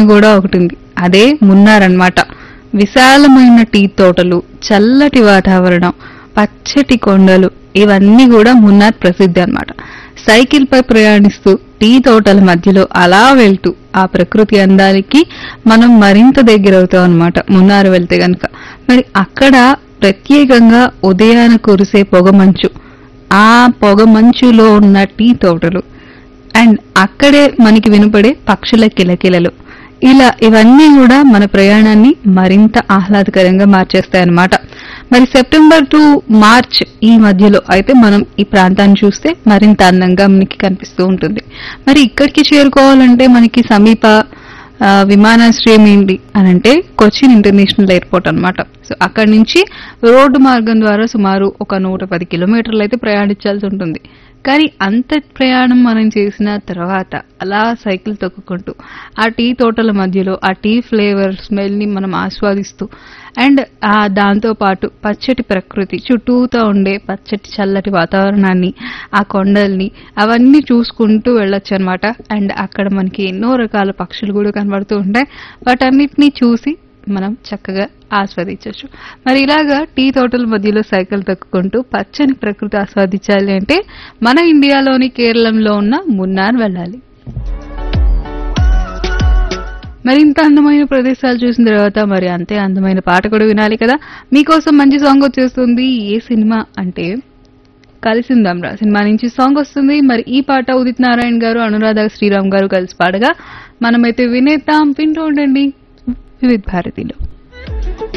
destination కూడా ఒకటి ఉంది అదే మున్నార్ అన్నమాట విశాలమైన టీ తోటలు చల్లటి వాతావరణం పచ్చటి కొండలు ఇవన్నీ కూడా మున్నార్ ప్రసిద్ధి అన్నమాట సైకిల్ పై ప్రయాణిస్తూ టీ తోటల మధ్యలో అలా వెళ్తూ ఆ ప్రకృతి అందానికి మనం మరింత దగ్గర అవుతాం అనమాట మున్నార్ వెళ్తే గనక మరి అక్కడ ప్రత్యేకంగా ఉదయాన కురిసే పొగమంచు ఆ పొగమంచులో ఉన్న టీ తోటలు అండ్ అక్కడే మనకి వినపడే పక్షుల కిలకిలలు ఇలా ఇవన్నీ కూడా మన ప్రయాణాన్ని మరింత ఆహ్లాదకరంగా మార్చేస్తాయన్నమాట మరి సెప్టెంబర్ టు మార్చ్ ఈ మధ్యలో అయితే మనం ఈ ప్రాంతాన్ని చూస్తే మరింత అందంగా మనకి కనిపిస్తూ ఉంటుంది మరి ఇక్కడికి చేరుకోవాలంటే మనకి సమీప ఆ, విమానాశ్రయం ఏంటి అని అంటే కొచ్చిన్ ఇంటర్నేషనల్ ఎయిర్పోర్ట్ అన్నమాట సో అక్కడి నుంచి రోడ్డు మార్గం ద్వారా సుమారు ఒక నూట పది కిలోమీటర్లు అయితే ప్రయాణించాల్సి ఉంటుంది కానీ అంత ప్రయాణం మనం చేసిన తర్వాత అలా సైకిల్ తొక్కుకుంటూ ఆ టీ తోటల మధ్యలో ఆ టీ ఫ్లేవర్ స్మెల్ ని మనం ఆస్వాదిస్తూ అండ్ ఆ దాంతో పాటు పచ్చటి ప్రకృతి చుట్టూతో ఉండే పచ్చటి చల్లటి వాతావరణాన్ని ఆ కొండల్ని అవన్నీ చూసుకుంటూ వెళ్ళొచ్చు అనమాట అండ్ అక్కడ మనకి ఎన్నో రకాల పక్షులు కూడా కనబడుతూ ఉంటాయి వాటన్నిటిని చూసి మనం చక్కగా ఆస్వాదించవచ్చు మరి ఇలాగా టీ తోటల మధ్యలో సైకిల్ తొక్కుకుంటూ పచ్చని ప్రకృతి ఆస్వాదించాలి అంటే మన ఇండియాలోని కేరళంలో ఉన్న మున్నార్ వెళ్ళాలి మరి ఇంత అందమైన ప్రదేశాలు చూసిన తర్వాత మరి అంతే అందమైన పాట కూడా వినాలి కదా మీకోసం మంచి సాంగ్ వచ్చేస్తుంది ఏ సినిమా అంటే కలిసిందాంరా సినిమా నుంచి సాంగ్ వస్తుంది మరి ఈ పాట ఉదిత్ నారాయణ గారు అనురాధ శ్రీరామ్ గారు కలిసి పాడగా మనమైతే వినేద్దాం వింటూ ఉండండి వివిధ భారతిలో